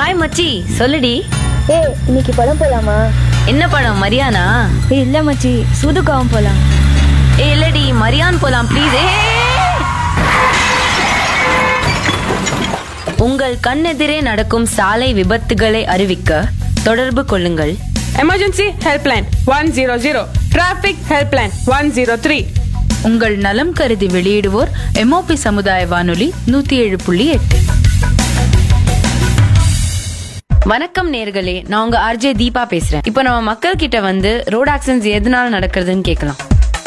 hi மச்சி சொல்லுடி ஏய் இன்னைக்கு படம் போலாமா என்ன படம் மரியானா ஏய் இல்ல மச்சி சூதுகாவும் போலாம் ஏ இல்லடி மரியான் போலாம் ப்ளீஸ் ஏ உங்கள் கண்ணெதிரே நடக்கும் சாலை விபத்துகளை அறிவிக்க தொடர்பு கொள்ளுங்கள் emergency helpline one zero zero traffic helpline one zero three உங்கள் நலம் கருதி வெளியிடுவோர் எம்ஓபி சமுதாய வானொலி நூத்தி ஏழு புள்ளி எட்டு வணக்கம் நேர்களே நான் உங்க ஆர்ஜே தீபா பேசுறேன் இப்போ நம்ம மக்கள் கிட்ட வந்து ரோட் ஆக்சிடென்ட்ஸ் எதனால நடக்கிறதுன்னு கேட்கலாம்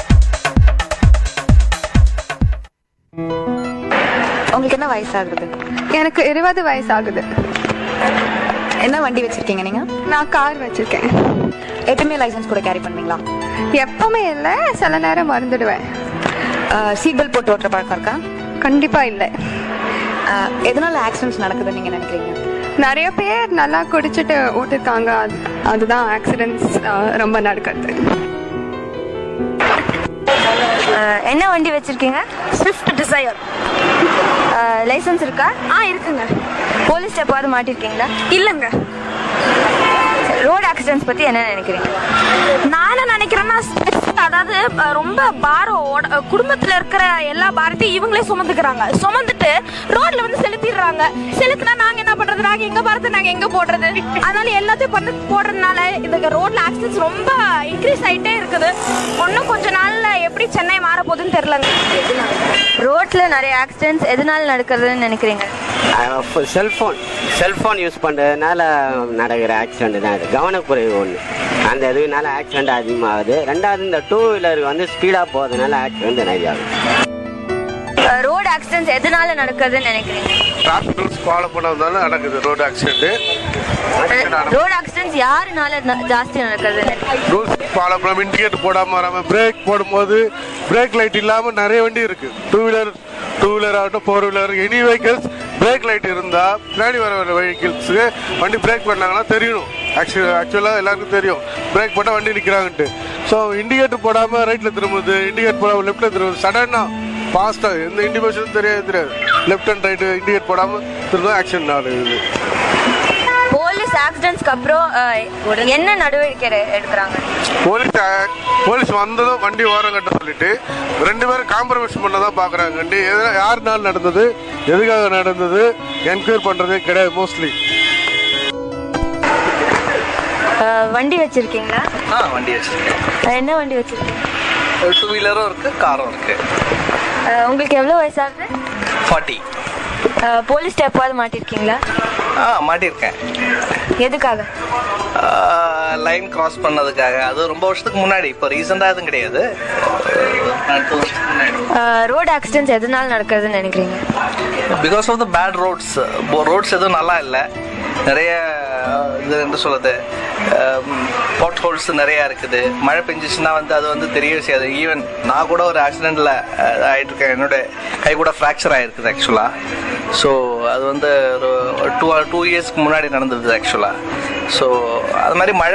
உங்களுக்கு என்ன வயசாகுது எனக்கு இருபது வயசு ஆகுது என்ன வண்டி வச்சிருக்கீங்க நீங்க நான் கார் வச்சிருக்கேன் எப்பவுமே லைசென்ஸ் கூட கேரி பண்ணுவீங்களா எப்பவுமே இல்லை சில நேரம் மறந்துடுவேன் சீட் பெல்ட் போட்டு ஓட்டுற பழக்கம் இருக்கா கண்டிப்பா இல்லை அஹ், எதனால ஆக்சிடென்ட்ஸ் நடக்குதுன்னு நீங்க நினைக்கிறீங்க நிறைய பேர் நல்லா குடிச்சிட்டு ஓட்டிருக்காங்க அது- அதுதான் ஆக்சிடென்ட்ஸ் ரொம்ப நடக்கிறது என்ன வண்டி வச்சிருக்கீங்க ஸ்விஃப்ட் டிசைர் லைசென்ஸ் இருக்கா ஆ இருக்குங்க போலீஸ் எப்போது மாட்டிருக்கீங்களா இல்லைங்க ரோட் ஆக்சிடென்ட்ஸ் பத்தி என்ன நினைக்கிறீங்க நான் என்ன நினைக்கிறேன்னா அதாவது அஹ், ரொம்ப பாரம் ஓட- அஹ், குடும்பத்துல இருக்கிற எல்லா பாரத்தையும் இவங்களே சுமந்துக்கிறாங்க சுமந்துட்டு ரோட்ல வந்து செலுத்திடுறாங்க செலுத்தினா நாங்க என்ன பண்றது நாங்க எங்க பாரத்தை நாங்க எங்க போடுறது அதனால எல்லாத்தையும் பண்ண போடுறதுனால இந்த ரோட்ல ஆக்சிடென்ட்ஸ் ரொம்ப இன்க்ரீஸ் ஆயிட்டே இருக்குது இன்னும் கொஞ்ச நாள்ல எப்படி சென்னை மாற போகுதுன்னு தெரியலங்க ரோட்ல நிறைய ஆக்சிடென்ட்ஸ் எதனால நடக்கிறதுன்னு நினைக்கிறீங்க செல்ஃபோன் செல்ஃபோன் யூஸ் பண்ணுறதுனால நடக்கிற ஆக்சிடென்ட் தான் இது கவனக்குறைவு ஒன்று அந்த இதுனால ஆக்சிடென்ட் அதிகமாகுது ரெண்டாவது இந்த டூ வீலருக்கு வந்து ஸ்பீடாக போகிறதுனால ஆக்சிடென்ட் நிறைய ஆகுது ரோட் ஆக்சிடென்ட்ஸ் எதனால நடக்கிறதுன்னு நினைக்கிறீங்க டிராஃபிக் ரூல்ஸ் ஃபாலோ பண்ணாதனால நடக்குது ரோடு ஆக்சிடென்ட் ரோட் ஆக்சிடென்ட்ஸ் யாருனால ந- ஜாஸ்தி நடக்கிறதுன்னு நினைக்கிறீங்க ரூல்ஸ் ஃபாலோ பண்ணாம இண்டிகேட்டர் போடாம வராம பிரேக் போடும்போது பிரேக் லைட் இல்லாம நிறைய வண்டி இருக்கு டூ வீலர் டூ வீலர் ஆகட்டும் four wheeler any vehicles brake light இருந்தா பின்னாடி வர வர வெஹிக்கிள்ஸுக்கு வண்டி பிரேக் பண்ணாங்கன்னா தெரியணும் ஆக்சுவலி ஆக்சுவலாக எல்லாருக்கும் தெரியும் பிரேக் போட்டால் வண்டி நிற்கிறாங்கன்ட்டு ஸோ இண்டிகேட்டர் போடாமல் ரைட்டில் திரும்புது இண்டிகேட் போடாமல் லெஃப்ட்டில் திரும்புது சடனாக ஃபாஸ்ட்டாக எந்த இண்டிகேஷனும் தெரியாது தெரியாது லெஃப்ட் அண்ட் ரைட்டு இண்டிகேட் போடாமல் திரும்ப ஆக்சிடென்ட் ஆகுது போலீஸ் ஆக்சிடென்ட்ஸ்க்கு அப்புறம் அஹ், என்ன நடவடிக்கை எடு- எடுக்கிறாங்க போலீஸ் ஆ- போலீஸ் வந்ததும் வண்டி ஓரம் கட்ட சொல்லிட்டு ரெண்டு பேரும் காம்ப்ரமைஸ் பண்ண தான் பாக்குறாங்க வண்டி எதுனா யாருனால நடந்தது எதுக்காக நடந்தது என்கொயர் பண்றதே கிடையாது மோஸ்ட்லி அஹ், வண்டி வச்சிருக்கீங்களா ஆ வண்டி வச்சிருக்கேன் அஹ், என்ன வண்டி வச்சிருக்கீங்க டூ வீலரும் இருக்கு காரும் இருக்கு அஹ், உங்களுக்கு எவ்வளோ வயசாகுது ஃபார்ட்டி அஹ், போலீஸ் எப்போது மாட்டிருக்கீங்களா ஆ மாட்டியிருக்கேன் எதுக்காக லைன் கிராஸ் பண்ணதுக்காக அது ரொம்ப வருஷத்துக்கு முன்னாடி இப்போ ரீசெண்டாக எதுவும் கிடையாது அடுத்த வருஷத்துக்கு முன்னாடி ரோட் ஆக்சிடென்ட்ஸ் எதனால நடக்கிறதுன்னு நினைக்கிறீங்க because of the bad roads roads எதுவும் நல்லா இல்லை நிறைய அஹ், இது என்ன சொல்றது பாட் ஹோல்ஸ் நிறைய இருக்குது மழை பெஞ்சிச்சுன்னா வந்து அது வந்து தெரிய செய்யாது ஈவன் நான் கூட ஒரு ஆக்சிடென்ட்ல ஆயிட்டு இருக்கேன் என்னோட கை கூட ஃப்ராக்சர் ஆயிருக்குது ஆக்சுவலா ஸோ அது வந்து ஒரு டூ டூ இயர்ஸ்க்கு முன்னாடி நடந்தது ஆக்சுவலா ஸோ அது மாதிரி மழை